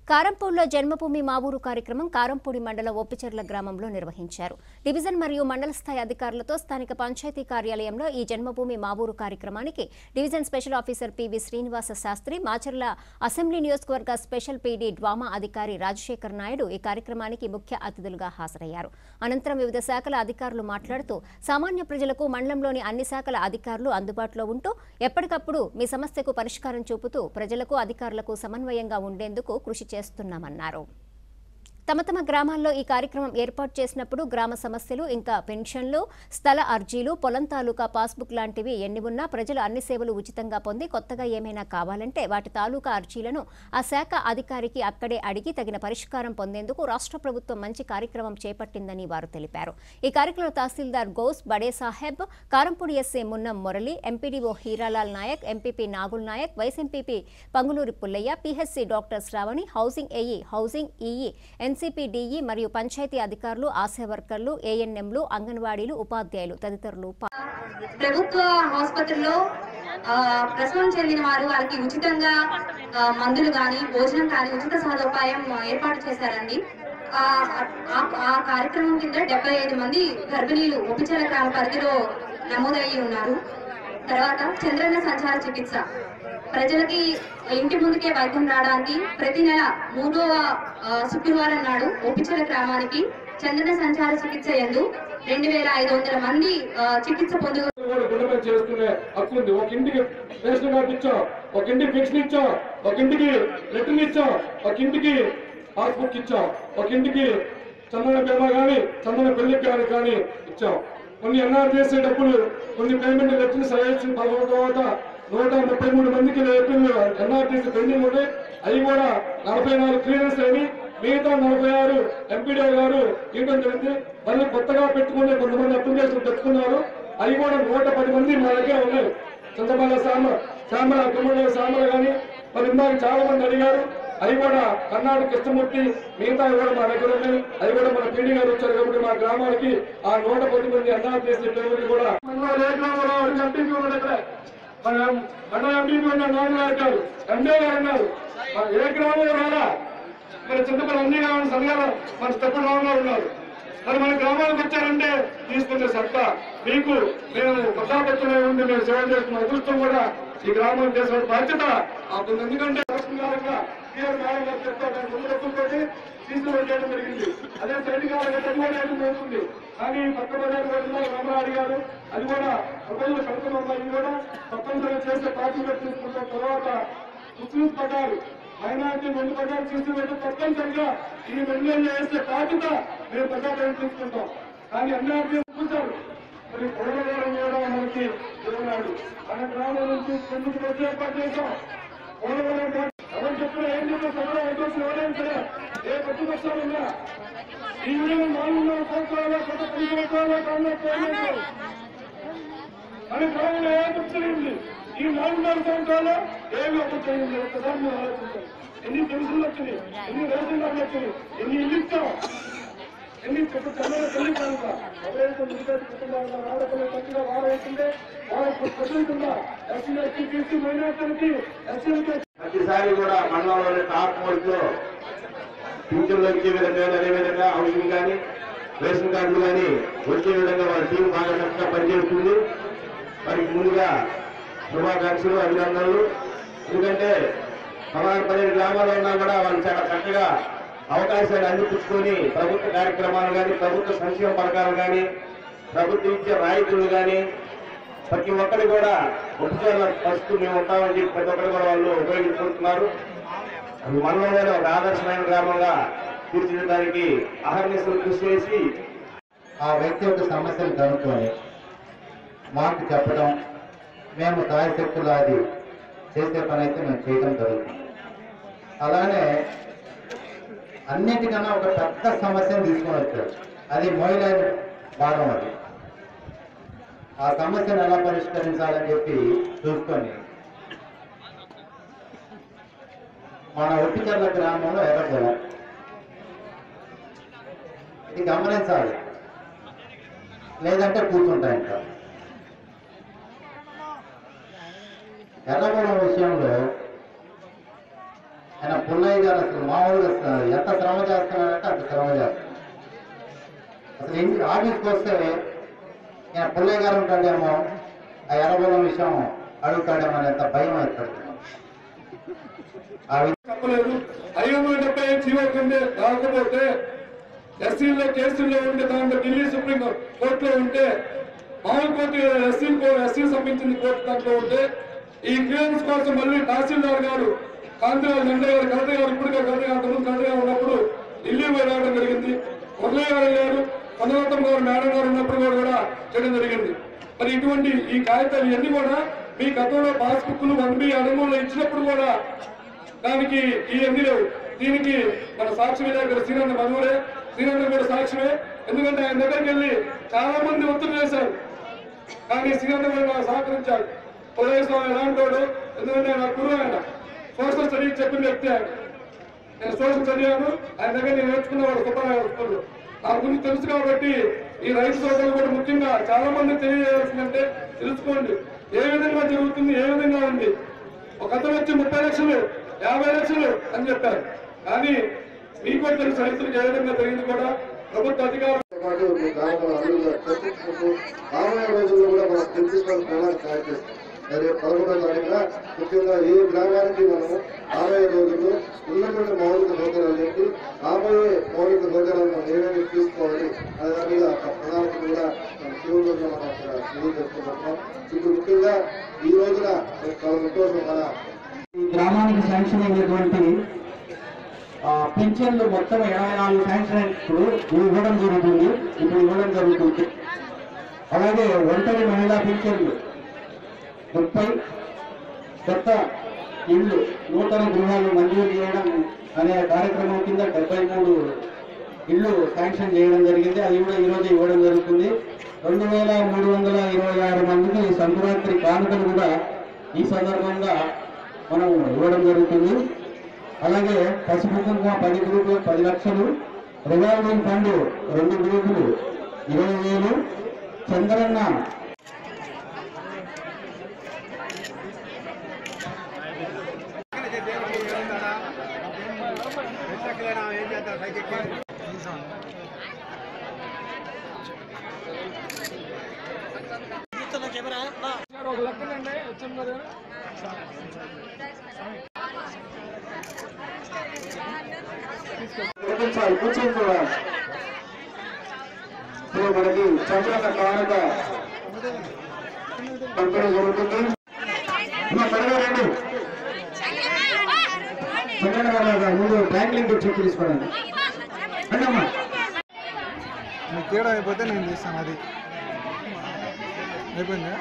కారంపూడిలో జన్మభూమి మా ఊరు కార్యక్రమం కారంపూడి మండల ఓపిచెర్ల గ్రామంలో నిర్వహించారు డివిజన్ మరియు మండల స్థాయి అధికారులతో స్థానిక పంచాయతీ కార్యాలయంలో ఈ జన్మభూమి మా ఊరు కార్యక్రమానికి division special officer PV Srinivasa Sastri Macherla assembly నియోజకవర్గ స్పెషల్ పీడీ డ్వామా అధికారి రాజశేఖర్ నాయుడు ఈ కార్యక్రమానికి ముఖ్య అతిథులుగా హాజరయ్యారు అనంతరం వివిధ శాఖల అధికారులు మాట్లాడుతూ సామాన్య ప్రజలకు మండలంలోని అన్ని శాఖల అధికారులు అందుబాటులో ఉంటూ ఎప్పటికప్పుడు మీ సమస్యకు పరిష్కారం చూపుతూ ప్రజలకు అధికారులకు సమన్వయంగా ఉండేందుకు కృషి చేస్తున్నామన్నారు తమ తమ గ్రామాల్లో ఈ కార్యక్రమం ఏర్పాటు చేసినప్పుడు గ్రామ సమస్యలు ఇంకా పెన్షన్లు స్థల అర్జీలు పొలం తాలూకా పాస్బుక్ లాంటివి ఎన్ని ఉన్నా ప్రజలు అన్ని సేవలు ఉచితంగా పొంది కొత్తగా ఏమైనా కావాలంటే వాటి తాలూకా అర్జీలను ఆ శాఖ అధికారికి అక్కడే అడిగి తగిన పరిష్కారం పొందేందుకు రాష్ట్ర ప్రభుత్వం మంచి కార్యక్రమం చేపట్టిందని వారు తెలిపారు ఈ కార్యక్రమంలో tahsildar Ghouse Bade Saheb Karampudi SA Munnam Murali MPDO Heeralal Naik MPP Nagul Naik vice MPP Panguluri Pullaiah PHC doctor Sravani housing AE housing EE NCPDE మరియు పంచాయతీ అధికారులు ఆశా వర్కర్లు ఏఎన్ఎంలు అంగన్వాడీలు ఉపాధ్యాయులు తదితరులు పా- ప్రభుత్వ ఆసుపత్రుల్లో ఆ, ప్రసవం చెందిన వారు వారికి ఉచితంగా ఆ, మందులు కానీ భోజనం కానీ ఉచిత సదుపాయం ఏర్పాటు చేశారండి ఆ ఆ- ఆ కార్యక్రమం కింద డెబ్బై ఐదు మంది గర్భిణీలు ఒపిచల గ్రామ పరిధిలో నమోదయ్యి ఉన్నారు తర్వాత చంద్రన్న సంచార చికిత్స ప్రజలకి ఇంటి ముందుకే వైద్యం రావడానికి ప్రతి నెల మూడవ ఆ, శుక్రవారం నాడు ఒపిచల గ్రామానికి చంద్రన సంచార చికిత్స ఎందు రెండు వేల ఐదు వందల మంది ఆ, చికిత్స పొందు కూడా గుండెపై చేసుకునే హక్కు ఉంది ఒక ఇంటికి రేషన్ కార్డు ఇచ్చాం ఒక ఇంటికి పెన్షన్ ఇచ్చాం ఒక ఇంటికి లెటర్ ఇచ్చాం ఒక ఇంటికి పాస్బుక్ ఇచ్చాం ఒక ఇంటికి చందన బీమా కానీ చందన పెళ్లి కానీ కానీ ఇచ్చాం కొన్ని ఎన్ఆర్ చేసే డబ్బులు కొన్ని పేమెంట్ లెటర్ సజెషన్ పదవ తర్వాత నూట ముప్పై మూడు మందికి ఎన్ఆర్టీసీ పెండింగ్ ఉన్నాయి అవి కూడా నలభై నాలుగు క్లియరెన్స్ అయినాయి మిగతా నలభై ఆరు ఎంపీడీఓ గారు ఇవ్వడం జరిగింది మళ్ళీ కొత్తగా పెట్టుకునే కొంతమంది అప్లికేషన్ పెట్టుకున్నారు అవి కూడా నూట పది మంది మా దగ్గర ఉన్నాయి చంద్రబాబు సామ సామల గుమ్మడి సామల కానీ మరి ఇందాక చాలా మంది అడిగారు అవి కూడా కర్ణాటక కృష్ణమూర్తి మిగతా కూడా మా దగ్గర ఉన్నాయి అవి కూడా మన పీడీ గారు వచ్చారు కాబట్టి మా గ్రామానికి ఆ నూట పది మంది అన్నారు చేసే పేమెంట్ కూడా మనలో ఏ గ్రామంలో వాడికి ఎంపీపీ ఉన్నాడు ఇక్కడ మన మన ఎంపీపీ ఉన్న నాన్న గారు ఎండే గారు ఉన్నారు మన ఏ గ్రామంలో రాలా మరి చింతపల్లి అన్ని గ్రామాలు సరిగా మన స్టెప్ గ్రామంలో ఉన్నారు మరి మన గ్రామానికి వచ్చారంటే తీసుకునే సత్తా మీకు మేము ప్రజాపత్యమే ఉండి మేము సేవ చేస్తున్న అదృష్టం కూడా ఈ గ్రామం చేసిన బాధ్యత మాకు ఎందుకంటే రాష్ట్ర గారుగా సీఎం మేడం గారు చెప్తా దాని ముందు డబ్బులతోటి తీసుకుని చేయడం జరిగింది అదే సైనిక గారు తగ్గిపోవడం జరుగుతుంది కానీ పక్క బజార్ కూడా రామరాడి గారు అది కూడా ప్రజలు కలుపుకున్న ఇది కూడా తప్పనిసరిగా చేసే పార్టీగా తీసుకున్న తర్వాత ముస్లిం పడ్డారు మైనార్టీ రెండు పడ్డారు తీసుకుని తప్పనిసరిగా ఈ రెండు చేసే బాధ్యత మేము ప్రజాప్రతినిధులు తీసుకుంటాం కానీ అన్ని చూశారు మరి పొడవడం కూడా మనకి ఇవ్వనాడు మన గ్రామం నుంచి ఎందుకు వచ్చి ఏర్పాటు చేశాం పొడవడం ఎవరు చెప్పినా ఏం చెప్పిన సభలో అవకాశం ఎవరైనా సరే ఏ ప్రతిపక్షాలు ఉన్నా ఈ విధంగా నాలుగున్నర సంవత్సరాల గత పది సంవత్సరాల కాంగ్రెస్ గవర్నమెంట్ మన గ్రామంలో ఏ తప్పు జరిగింది ఈ నాలుగున్నర సంవత్సరాలు ఏమి అప్పు జరిగింది ఒక్కసారి మీరు ఆలోచించాలి ఎన్ని పెన్షన్లు వచ్చినాయి ఎన్ని రేషన్ కార్డులు వచ్చినాయి ఎన్ని ఇల్లు ఇచ్చాం ఎన్ని చెప్పు చంద్ర తల్లి కనుక ఎవరైతే మిగతా కుటుంబాల ఆడపిల్లలు తక్కువ వాడవుతుంటే వాళ్ళకు ప్రజలుంటుందా ఎస్సీ ఎస్టీ బీసీ మైనార్టీలకి ఎస్సీలకి ప్రతిసారి కూడా మండలంలోని టాప్ మోడ్ లో పింఛన్లు వచ్చే విధంగా అదేవిధంగా హౌసింగ్ కానీ రేషన్ కార్డులు కానీ వచ్చే విధంగా వాళ్ళ టీం బాగా చక్కగా పనిచేస్తుంది వారికి ముందుగా శుభాకాంక్షలు అభినందనలు ఎందుకంటే పదహారు పదిహేను గ్రామాల్లో ఉన్నా కూడా వాళ్ళు చాలా చక్కగా అవకాశాలు అందిపుచ్చుకొని ప్రభుత్వ కార్యక్రమాలు కానీ ప్రభుత్వ సంక్షేమ పథకాలు కానీ ప్రభుత్వం ఇచ్చే రాయితీలు కానీ ప్రతి ఒక్కరు కూడా ఉపచారాల ఫస్ట్ మేము ఉంటామని చెప్పి ప్రతి ఒక్కరు కూడా వాళ్ళు ఉపయోగించుకుంటున్నారు అది మనలోనే ఒక ఆదర్శమైన గ్రామంగా తీర్చిదిద్దడానికి అహర్నిశలు కృషి చేసి ఆ వ్యక్తి యొక్క సమస్యను కనుక్కొని మాకు చెప్పడం మేము దాయశక్తులు అది చేసే పని అయితే మేము చేయడం జరుగుతుంది అలానే అన్నిటికన్నా ఒక పెద్ద సమస్యను తీసుకొని వచ్చారు అది మహిళల భాగం అది ఆ సమస్యను ఎలా పరిష్కరించాలని చెప్పి చూసుకొని మన ఒట్టిచర్ల గ్రామంలో ఎర్రగొల ఇది గమనించాలి లేదంటే కూర్చుంటా ఇంకా ఎర్రగొండ విషయంలో ఆయన పుల్లయ్య గారు అసలు మామూలుగా అసలు ఎంత శ్రమ చేస్తున్నారంటే అంత శ్రమ చేస్తారు అసలు ఇంటి ఆఫీస్కి వస్తే ఆయన పుల్లయ్య గారు ఉంటాడేమో ఆ ఎర్రబొలం విషయం అడుగుతాడేమో అని ఎంత భయం ఏర్పడుతుంది ఆ విధంగా చెప్పలేదు ఐదు వందల డెబ్బై జీవో కింద రాకపోతే ఎస్సీలో కేసుల్లో ఉంటే దాంట్లో ఢిల్లీ సుప్రీం కోర్టులో ఉంటే మామూలు కోర్టు ఎస్సీ ఎస్సీ సంబంధించిన కోర్టు దాంట్లో ఉంటే ఈ క్లియరెన్స్ కోసం మళ్ళీ తహసీల్దార్ గారు కాంతిరాజు నంద గారు కలెక్టర్ గారు ఇప్పుడు కలెక్టర్ గారు ముందు కలెక్టర్ గారు ఉన్నప్పుడు ఢిల్లీ పోయి రావడం జరిగింది మురళీ గారు గారు కన్నరత్నం గారు మేడం గారు ఉన్నప్పుడు కూడా కూడా చేయడం జరిగింది మరి ఇటువంటి ఈ కాగితాలు ఇవన్నీ కూడా మీ గతంలో పాస్బుక్లు వన్ బి అనుమతులు ఇచ్చినప్పుడు కూడా దానికి ఈ ఎన్ని లేవు దీనికి మన సాక్షి విలేకరు శ్రీనంద మధురే శ్రీనంద కూడా సాక్ష్యమే ఎందుకంటే ఆయన దగ్గరికి వెళ్ళి చాలా మంది ఒత్తిడి చేశారు కానీ శ్రీనంద కూడా నాకు సహకరించాడు ఉదయ స్వామి ఎలాంటి వాడు ఎందుకంటే నా గురువు ఆయన సోషల్ స్టడీస్ చెప్పిన వ్యక్తి ఆయన నేను సోషల్ చదివాను ఆయన దగ్గర నేను నేర్చుకున్నవాడు సుబ్బారావు స్కూల్ నా గురించి తెలుసు కాబట్టి ఈ రైతు సోదరులు కూడా ముఖ్యంగా చాలా మంది తెలియజేయాల్సిందంటే తెలుసుకోండి ఏ విధంగా జరుగుతుంది ఏ విధంగా ఉంది ఒక అతను వచ్చి ముప్పై లక్షలు యాభై లక్షలు అని చెప్పారు కానీ మీకు కూడా తెలుసు రైతులకు ఏ విధంగా జరిగింది కూడా ప్రభుత్వ అధికారులు పాటు మీ గ్రామంలో అభివృద్ధి చర్చించుకుంటూ రాబోయే రోజుల్లో కూడా మనం తెలుసుకోవడానికి ప్రణాళిక తయారు చేస్తాం మరి పదకొండో తారీఖున ముఖ్యంగా ఈ గ్రామానికి మనము రాబోయే రోజుల్లో ఉన్నటువంటి మౌలిక సౌకర్యాలు ఏంటి రాబోయే మౌలిక సౌకర్యాలు మనం ఏమేమి తీసుకోవాలి అనే దాని మీద ఒక ప్రణాళిక కూడా మనం శివుడుగా మనం అక్కడ తెలియజేసుకుంటున్నాం ఇప్పుడు ముఖ్యంగా ఈ రోజున మనకు చాలా సంతోషం మన ఈ గ్రామానికి శాంక్షన్ అయినటువంటి ఆ, పింఛన్లు మొత్తం ఇరవై నాలుగు శాంక్షన్ అయినప్పుడు ఇవి ఇవ్వడం జరుగుతుంది ఇప్పుడు ఇవ్వడం జరుగుతుంది అలాగే ఒంటరి మహిళా పింఛన్లు ముప్పై కొత్త ఇళ్ళు నూతన గృహాలు మంజూరు చేయడం అనే కార్యక్రమం కింద డెబ్బై మూడు ఇళ్ళు శాంక్షన్ చేయడం జరిగింది అది కూడా ఈరోజు ఇవ్వడం జరుగుతుంది రెండు వేల మూడు వందల ఇరవై ఆరు మందికి సంక్రాంతి కానుకలు కూడా ఈ సందర్భంగా మనం ఇవ్వడం జరుగుతుంది అలాగే పసుపు కుంకుమ పది గ్రూపులు పది లక్షలు రివాల్వింగ్ ఫండ్ రెండు గ్రూపులు ఇరవై వేలు చంద్రన్న కూర్చోండి కూర్చొని కూడా ఇప్పుడు మనకి చంద్రన్న కానుక పంపిణీ జరుగుతుంది అమ్మా, త్వరగా రండి చంద్రన్న గారు ముందు బ్యాంక్ లింక్ చెక్ తీసుకోండి రండి అమ్మా నీకు తేడా అయిపోతే నేను చేస్తాను అది అయిపోయిందా